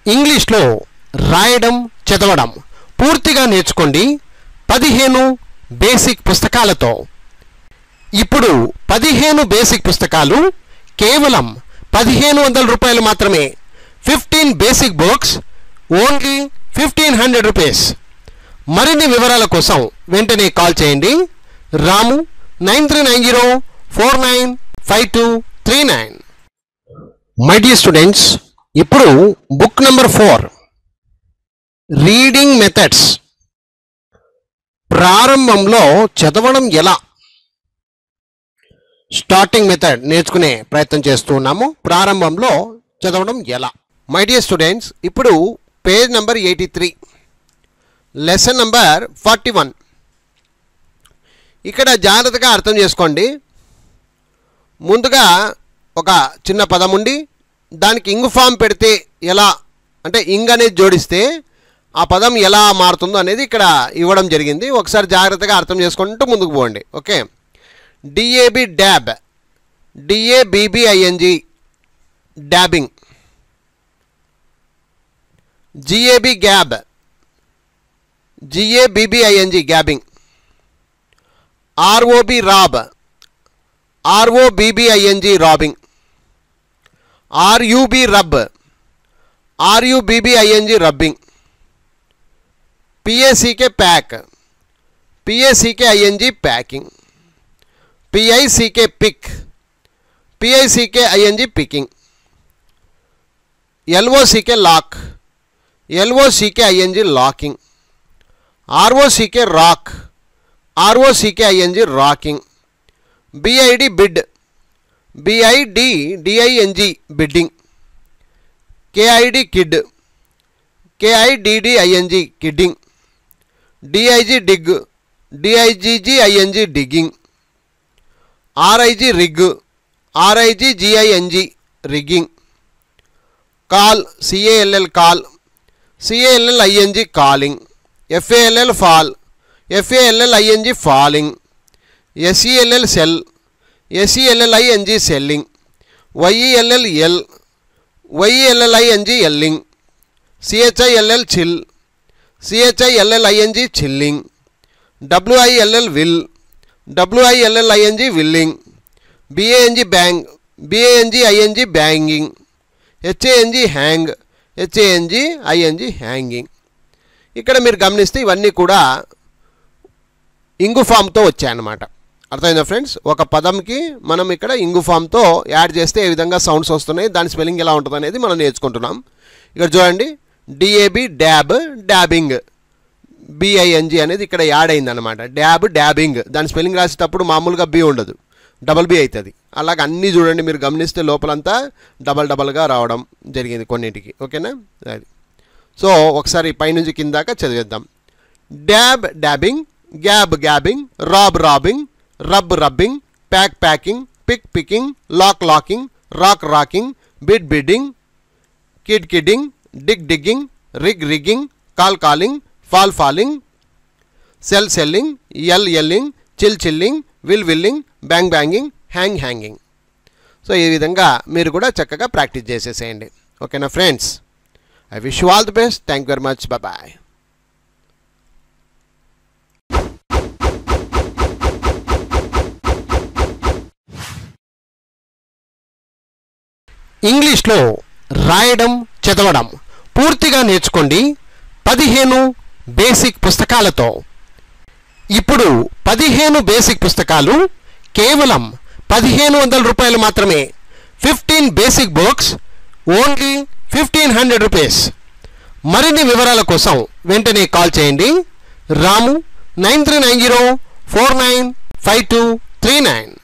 ఇంగ్లీష్లో రాయడం చదవడం పూర్తిగా నేర్చుకోండి పదిహేను బేసిక్ పుస్తకాలతో ఇప్పుడు పదిహేను బేసిక్ పుస్తకాలు కేవలం పదిహేను వందల రూపాయలు మాత్రమే fifteen basic books only fifteen hundred rupees మరిన్ని వివరాల కోసం వెంటనే కాల్ చేయండి Ramu nine three nine zero four nine five two three nine my dear students ఇప్పుడు book number four reading methods ప్రారంభంలో చదవడం ఎలా స్టార్టింగ్ మెథడ్ నేర్చుకునే ప్రయత్నం చేస్తూ ఉన్నాము ప్రారంభంలో చదవడం ఎలా మై డియర్ స్టూడెంట్స్ ఇప్పుడు page number eighty three lesson number forty one ఇక్కడ జాగ్రత్తగా అర్థం చేసుకోండి ముందుగా ఒక చిన్న పదం ఉండి దానికి ఇంగ్ ఫామ్ పెడితే ఎలా అంటే ఇంగ్ అనేది జోడిస్తే ఆ పదం ఎలా మారుతుందో అనేది ఇక్కడ ఇవ్వడం జరిగింది ఒకసారి జాగ్రత్తగా అర్థం చేసుకుంటూ ముందుకు పోండి okay DAB డ్యాబ్ డిఏబిబిఐఎన్జి డ్యాబింగ్ GAB gap జిఏబిబిఐఎన్జి గ్యాబింగ్ ROB Rob ఆర్ఓబిబిఐఎన్జి robbing RUB rub ఆర్యుబిబిఐఎన్జి rubbing పిఏసికే pack పిఏసికే ING packing పిఐసికే pick పిఐసికే ING picking ఎల్ఓసికే lock ఎల్ఓసికే ING locking ఆర్ఓసికే rock ఆర్ఓసికే ING rocking BID bid BID డిఐఎన్జి bidding కేఐడి kid కేఐడిడి ING kidding DIG dig డిఐజిజి ING digging ఆర్ఐజి rig ఆర్ఐజి జిఐఎన్జి rigging call CALL call CALL ING calling ఎఫ్ఏఎల్ఎల్ fall ఎఫ్ఏఎల్ఎల్ ING falling SELL cell ఎస్ఈఎల్ఎల్ఐఎన్జి selling వైఈఎల్ఎల్ L వైఈఎల్ఎల్ఐఎన్జి ఎల్లింగ్ సిహెచ్ఐఎల్ఎల్ chill సిహెచ్ఐఎల్ఎల్ఐఎన్జి chilling W I L L will డబ్ల్యూఐఎల్ఎల్ఐఎన్జి willing బిఏఎన్జి bang బిఏఎన్జి ING banging హెచ్ఏఎన్జి hang హెచ్ఏఎన్జి ING hanging ఇక్కడ మీరు గమనిస్తే ఇవన్నీ కూడా ఇంగు ఫామ్తో వచ్చాయన్నమాట అర్థమైందా friends ఒక పదంకి మనం ఇక్కడ ఇంగు ఫామ్తో యాడ్ చేస్తే ఏ విధంగా సౌండ్స్ వస్తున్నాయి దాని స్పెల్లింగ్ ఎలా ఉంటుంది అనేది మనం నేర్చుకుంటున్నాం ఇక్కడ చూడండి డిఏబి డ్యాబ్ డ్యాబింగ్ బిఐఎన్జి అనేది ఇక్కడ యాడ్ అయింది అనమాట డ్యాబ్ డ్యాబింగ్ దాని స్పెల్లింగ్ రాసేటప్పుడు మామూలుగా బి ఉండదు డబల్ బి అవుతుంది అలాగ అన్నీ చూడండి మీరు గమనిస్తే లోపలంతా డబల్ డబల్గా రావడం జరిగింది కొన్నింటికి ఓకేనా అది సో ఒకసారి పైనుంచి కిందాక చదివేద్దాం dab dabbing gab gabbing rob robbing rub rubbing pack packing pick picking lock locking rock rocking bid bidding kid kidding dig digging rig rigging call calling fall falling sell selling yell yelling chill chilling will willing bang banging hang hanging so ఈ విధంగా మీరు కూడా చక్కగా practice చేసేసేయండి ఓకేనా friends I wish you all the best thank you very much bye ఇంగ్లీష్లో రాయడం చదవడం పూర్తిగా నేర్చుకోండి పదిహేను బేసిక్ పుస్తకాలతో ఇప్పుడు పదిహేను బేసిక్ పుస్తకాలు కేవలం పదిహేను వందల రూపాయలు మాత్రమే fifteen basic books only fifteen hundred rupees మరిన్ని వివరాల కోసం వెంటనే కాల్ చేయండి Ramu nine three nine zero four nine five two three nine